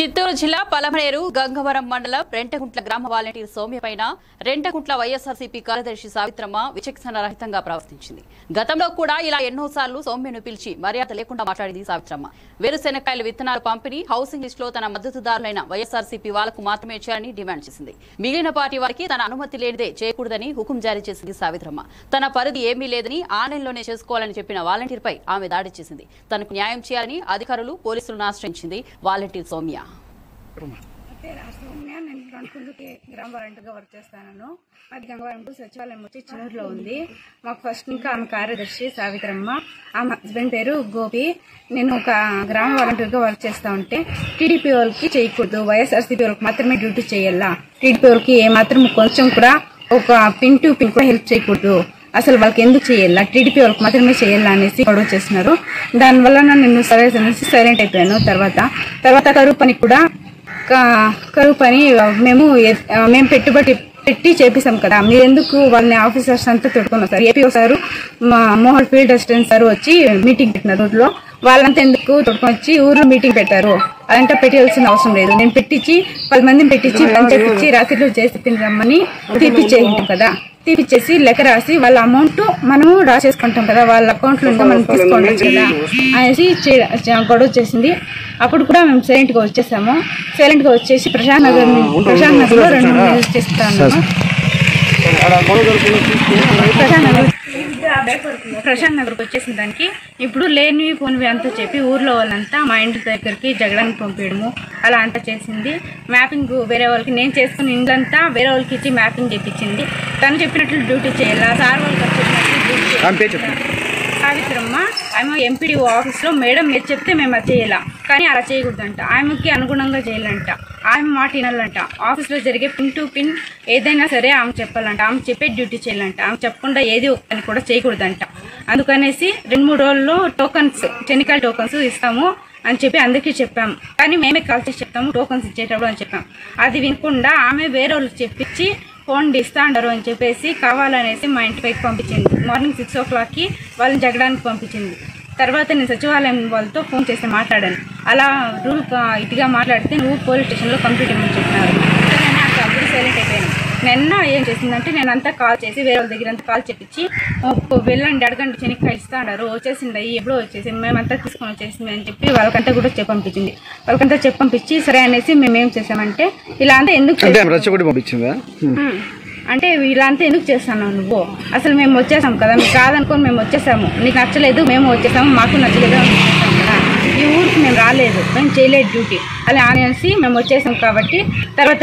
చిత్తూరు జిల్లా పలమనేరు గంగవరం మండలం రెంటగుంట్ల గ్రామ వాలంటీర్ సౌమ్య పైన రెంటగుంట్ల వైఎస్ఆర్సీపీ కార్యదర్శి సావిత్రమ్మ విచక్షణ రహితంగా ప్రవర్తించింది గతంలో కూడా ఇలా ఎన్నోసార్లు సౌమ్యను పిలిచి మర్యాద లేకుండా మాట్లాడింది సావిత్రమ్మ వేరుశెనక్కాయల విత్తనాలు పంపిణీ హౌసింగ్ లిస్ట్ లో తన మద్దతుదారులైన వైఎస్ఆర్సీపీ వాళ్లకు మాత్రమే చేయాలని డిమాండ్ చేసింది మిగిలిన పార్టీ వారికి తన అనుమతి లేనిదే చేయకూడదని హుకుం జారీ చేసింది సావిత్రమ్మ తన పరిధి ఏమీ లేదని ఆన్లైన్లోనే చేసుకోవాలని చెప్పిన వాలంటీర్ పై ఆమె దాడి చేసింది తనకు న్యాయం చేయాలని అధికారులు పోలీసులను ఆశ్రయించింది వాలంటీర్ సౌమ్య పేరు సౌమ్య నేను రణకుందుకి గ్రామ వాలంటీర్గా వర్క్ చేస్తాను అది గంగవరం సచివాలయం వచ్చి చిన్నూరులో ఉంది మాకు ఫస్ట్ ఇంకా ఆమె కార్యదర్శి సావిత్రమ్మ ఆమె హస్బెండ్ పేరు గోపి నేను ఒక గ్రామ వాలంటీర్గా వర్క్ చేస్తా ఉంటే టీడీపీ వాళ్ళకి చేయకూడదు వైఎస్ఆర్సీపీ వాళ్ళకి మాత్రమే డ్యూటీ చేయాలా టీడీపీ వాళ్ళకి ఏమాత్రం కొంచెం కూడా ఒక పిన్ టు పిన్ కూడా హెల్ప్ చేయకూడదు అసలు వాళ్ళకి ఎందుకు చేయాలా టీడీపీ వాళ్ళకి మాత్రమే చేయాలా అనేసి గొడవ చేస్తున్నారు దానివల్ల నేను సరే అనేసి సైలెంట్ అయిపోయాను తర్వాత తర్వాత కరువు పని కూడా క- కరువు పని మేము ఎ- మేము పెట్టుబడి పెట్టి చేపిస్తాం కదా మీరు ఎందుకు వాళ్ళని ఆఫీసర్స్ అంతా తొడుకొని వస్తారు ఏపీ సారు మా మోహన్ ఫీల్డ్ అసిస్టెంట్ సార్ వచ్చి మీటింగ్ పెట్టినారు ఊర్లో వాళ్ళంతా ఎందుకు తొడుకొని వచ్చి ఊర్లో మీటింగ్ పెట్టారు అదంతా పెట్టాల్సిన అవసరం లేదు నేను పెట్టించి పది మందిని పెట్టించి పంచాయతీ రాత్రిలో చేసి తిని రమ్మని తీపిచ్చేయండి కదా తీపిచ్చేసి లెక్క రాసి వాళ్ళ అమౌంట్ మనము రాసేసుకుంటాం కదా వాళ్ళ అకౌంట్లో ఉంటే మనం తీసుకోండి కదా అనేసి చే- చ- గొడవ చేసింది అప్పుడు కూడా మేము సైలెంట్గా వచ్చేసాము సైలెంట్గా వచ్చేసి ప్రశాంత్ నగర్ ని- ప్రశాంత్ నగర్లో రెండు మూడు నెలలు చేస్తాను ప్రశాంత్ నగర్ ప్రశాంత్ నగర్కి వచ్చేసిన దానికి ఇప్పుడు లేనివి పోనివి అంతా చెప్పి ఊర్లో వాళ్ళంతా మా ఇంటి దగ్గరికి జగడానికి పంపించడము అలా అంతా చేసింది మ్యాపింగ్ వేరే వాళ్ళకి నేను చేసుకుని ఇండ్లంతా వేరే వాళ్ళకి ఇచ్చి మ్యాపింగ్ చేయించింది తను చెప్పినట్లు డ్యూటీ చేయాలా సార్ వాళ్ళకి చెప్పినట్లు డ్యూటీ ఆమె పేరు చెప్పండి సావిత్రమ్మ ఆమె ఎంపీడీఓ ఆఫీస్లో మేడం మీరు చెప్తే మేము అది చేయాల కానీ అలా చేయకూడదంట ఆమెకి అనుగుణంగా చేయాలంట ఆమె మాట వినాలంట ఆఫీస్లో జరిగే పిన్ టు పిన్ ఏదైనా సరే ఆమె చెప్పాలంట ఆమె చెప్పే డ్యూటీ చేయాలంట ఆమె చెప్పకుండా ఏది ఒక పని కూడా చేయకూడదంట అందుకనేసి రెండు మూడు రోజుల్లో టోకన్స్ టెక్నికల్ టోకన్స్ ఇస్తాము అని చెప్పి అందరికీ చెప్పాము కానీ మేమే కాల్ చేసి చెప్తాము టోకన్స్ ఇచ్చేటప్పుడు అని చెప్పాము అది వినకుండా ఆమె వేరే వాళ్ళకి చెప్పించి ఫోన్ ఇస్తా అంటారు అని చెప్పేసి కావాలనేసి మా ఇంటి పైకి పంపించింది మార్నింగ్ సిక్స్ ఓ క్లాక్కి వాళ్ళని జగడానికి పంపించింది తర్వాత నేను సచివాలయం వాళ్ళతో ఫోన్ చేసి మాట్లాడాను అలా రూల్ ఇటుగా మాట్లాడితే నువ్వు పోలీస్ స్టేషన్లో కంప్లీట్ ఇవ్వమని చెప్పినారు సరే అని అక్కడ అప్పుడు సైలెంట్ అయిపోయాను నిన్న ఏం చేసిందంటే నేను అంతా కాల్ చేసి వేరే వాళ్ళ దగ్గర అంతా కాల్ చెప్పించి "ఓ, వెళ్ళండి అడగండి చెనిక్కాయ ఇస్తా అన్నారు వచ్చేసింది అయ్యి ఎప్పుడో వచ్చేసి మేమంతా తీసుకొని వచ్చేసింది అని చెప్పి వాళ్ళకంతా కూడా చెప్పి పంపించింది వాళ్ళకంతా చెప్పి పంపించి సరే అనేసి మేము ఏం చేసామంటే ఇలా అంతా ఎందుకు అంటే ఆమె రచ్చగొట్టి పంపించిందా ఉమ్. అంటే వీళ్ళంతా ఎందుకు చేస్తాను నువ్వు అసలు మేము వచ్చేసాం కదా మీకు కాదనుకొని మేము వచ్చేసాము నీకు నచ్చలేదు మేము వచ్చేసాము మాకు నచ్చలేదు అని వచ్చేసాం కదా ఈ ఊరికి మేము రాలేదు మేము చేయలేదు డ్యూటీ అలా అనేసి మేము వచ్చేసాం కాబట్టి తర్వాత